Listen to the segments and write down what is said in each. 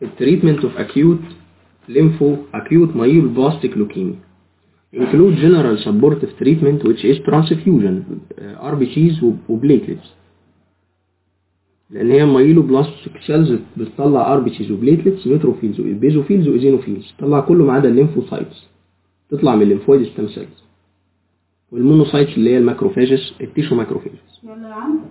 التريتمنت of acute lympho acute myeloblastic leukemia include general supportive treatment which is transfusion uh, RBCs و- وplatelets لان هي مايلوبلاستيك سيلز بتطلع ار بي سيز وبليتلتس نيوتروفيلز وبيزوفيلز وايزينوفيلز تطلع كله ما عدا الليمفوسايتس تطلع من الليمفويد ستيم سيلز والمونوسايتس اللي هي الماكروفاجس التيشو ماكروفاجس يلا يا عم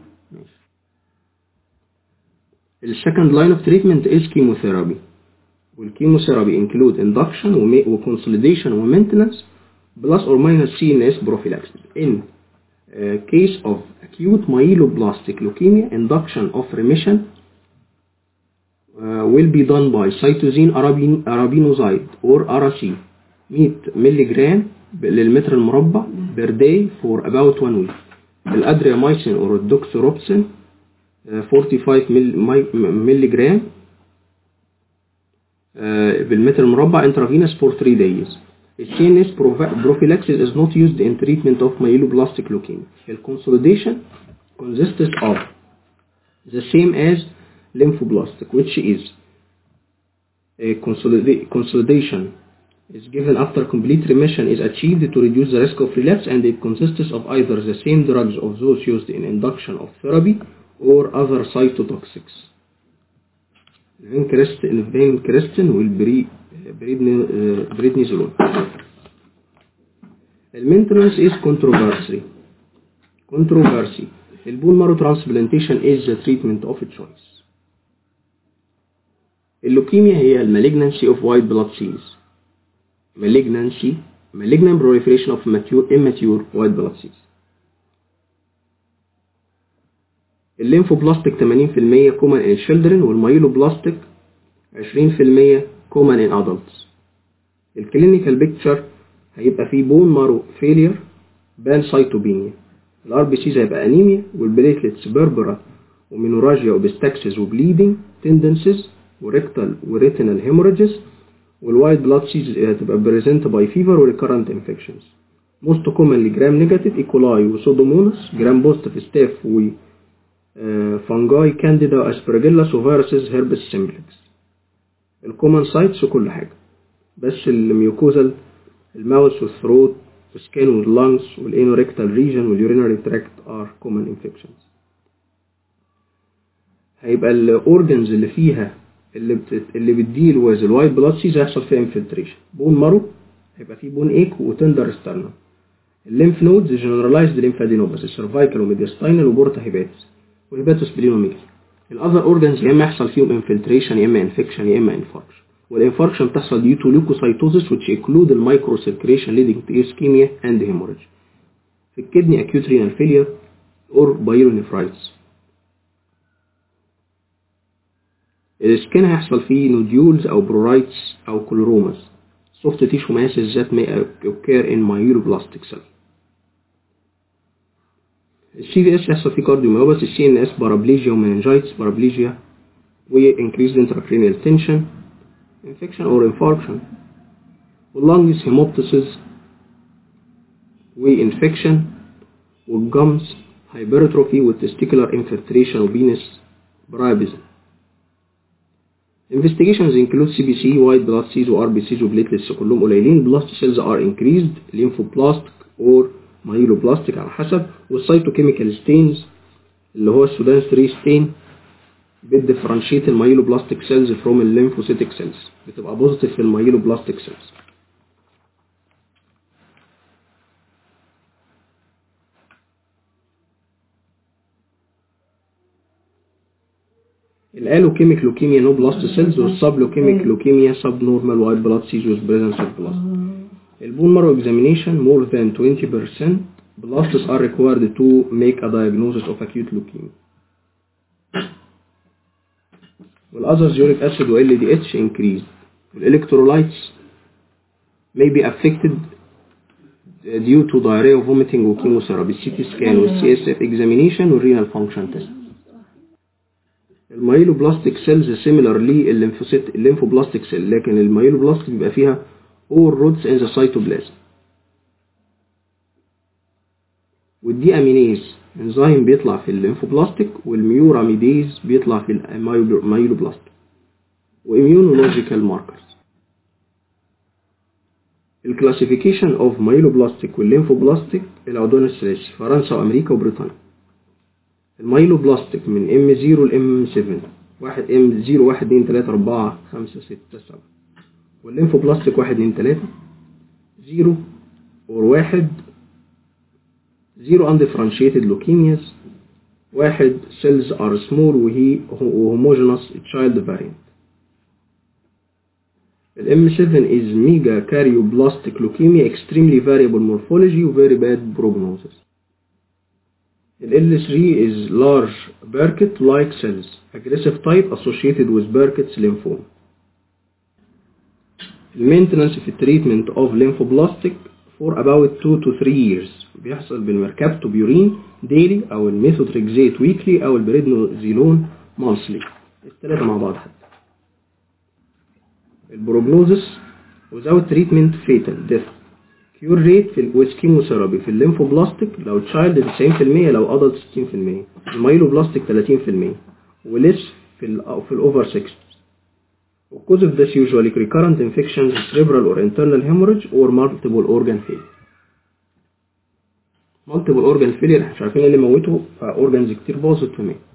السكند لاين اوف تريتمنت از كيموثيرابي والكيموثيرابي انكلود اندكشن وكونسوليديشن ومينتنس بلس اور ماينس سي ان اس بروفيلاكسيس ان case of acute myeloblastic leukemia induction of remission uh, will be done by cytosine arabin, arabinoxide or RC 100 ملغ للمتر المربع per day for about one week الادرياميسين or الدوكسوروبسين uh, 45 مل- مي- ملغ uh, بالمتر المربع intravenous for 3 days CNS prophylaxis is not used in treatment of myeloblastic leukemia. The consolidation consists of the same as lymphoblastic, which is a consolida- consolidation is given after complete remission is achieved to reduce the risk of relapse and it consists of either the same drugs of those used in induction of therapy or other cytotoxics. الفينكريستين والبريدنيزولون المينتنس is controversy controversy البون مارو transplantation is the treatment of choice اللوكيميا هي المالجنسي of white blood cells malignancy malignant proliferation of mature immature white blood cells الليمفوبلاستيك 80% common in children والمايلوبلاستيك 20% common in adults الكلينيكال بيكتشر هيبقى فيه بون مارو فيلير بان سايتوبينيا الار بي سيز هيبقى انيميا والبليتلتس بربرا ومينوراجيا وبستاكسس وبليدنج تندنسز وريكتال وريتينال هيموريجز والوايت بلاد سيز هتبقى بريزنت باي فيفر وريكارنت انفكشنز موست كومنلي جرام نيجاتيف ايكولاي وسودومونس جرام بوزيتيف ستاف و فانجاي كانديدا اسبرجيلاس وفيروسز هيربس سيمبلكس الكومن سايتس وكل حاجه بس الميوكوزال الماوس والثروت والسكين واللانجز والانوريكتال ريجن واليورينري تراكت ار كومن انفكشنز هيبقى الاورجنز اللي فيها اللي بت... اللي بتديل ويز الوايت بلاد سيز هيحصل فيها انفلتريشن بون مارو هيبقى فيه بون ايك وتندر ستارنم الليمف نودز جنرالايزد ليمفادينوباثي سيرفايكال وميدياستاينال وبورتا هيباتس وهيباتوس بلينوميجلي الاذر اورجنز يا اما يحصل فيهم انفلتريشن يا اما انفكشن يا اما انفاركشن والانفاركشن بتحصل due to leukocytosis which include the microcirculation leading to ischemia and hemorrhage في الكدني acute renal failure or pyelonephritis السكين هيحصل فيه نوديولز او برورايتس او كلوروماز soft tissue masses that may occur in myeloblastic cell السي في اس يحصل فيه كارديوميوباثي السي ان اس بارابليجيا ومننجايتس بارابليجيا و increased intracranial tension infection or infarction واللانجز هيموبتسز وانفكشن والجمز هايبرتروفي والتستيكولار انفلتريشن وبينس برايبزم Investigations include CBC, white blood cells و RBCs و platelets كلهم قليلين blast cells are increased lymphoblastic or myeloblastic على حسب والسيتوكيميكال ستينز اللي هو السودان 3 ستين بتديفرنشيت المايلوبلاستيك سيلز فروم الليمفوسيتيك سيلز بتبقى بوزيتيف في المايلوبلاستيك سيلز الالوكيميك لوكيميا نو بلاست سيلز والسب لوكيميك لوكيميا سب نورمال وايت بلاد سيلز with presence of blast البون مارو examination more than 20% blasts are required to make a diagnosis of acute leukemia والأذرز يوريك أسيد و LDH increased والإلكترولايتس may be affected due to diarrhea vomiting وكيموثيرابي السي سكان والسي اس اف examination والرينال function test المايلوبلاستيك سيلز سيميلر للليمفوسيت الليمفوبلاستيك سيل لكن المايلوبلاستيك بيبقى فيها all roots in the cytoplasm والدي امينيز انزيم بيطلع في الليمفوبلاستيك والميوراميديز بيطلع في المايلوبلاستيك وimmunological markers الكلاسيفيكيشن اوف مايلوبلاستيك والليمفوبلاستيك العدوان الثلاثي فرنسا وامريكا وبريطانيا المايلوبلاستيك من ام 0 لام 7 واحد ام 0 1 2 3 4 5 6 7 والليمفوبلاستيك 1 2 3 0 اور واحد zero undifferentiated leukemias واحد cells are small وهي homogeneous child variant ال M7 is mega karyoplastic leukemia extremely variable morphology و very bad prognosis ال L3 is large Burkitt-like cells aggressive type associated with Burkitt's lymphoma maintenance في treatment of lymphoblastic for about 2 to 3 years بيحصل بالمركبتوبيورين daily أو الميثوتريكزيت weekly أو البريدنوزيلون monthly الثلاثة مع بعض حتى البروجنوزس without treatment fatal death cure rate في with chemotherapy في الليمفوبلاستيك لو child 90% لو adult 60% المايلوبلاستيك 30% وليس في ال في الاوفر 6 cause of this usually recurrent infections cerebral or internal hemorrhage or multiple organ failure multiple organ failure احنا مش عارفين ايه اللي موته فاورجنز كتير باظت ومات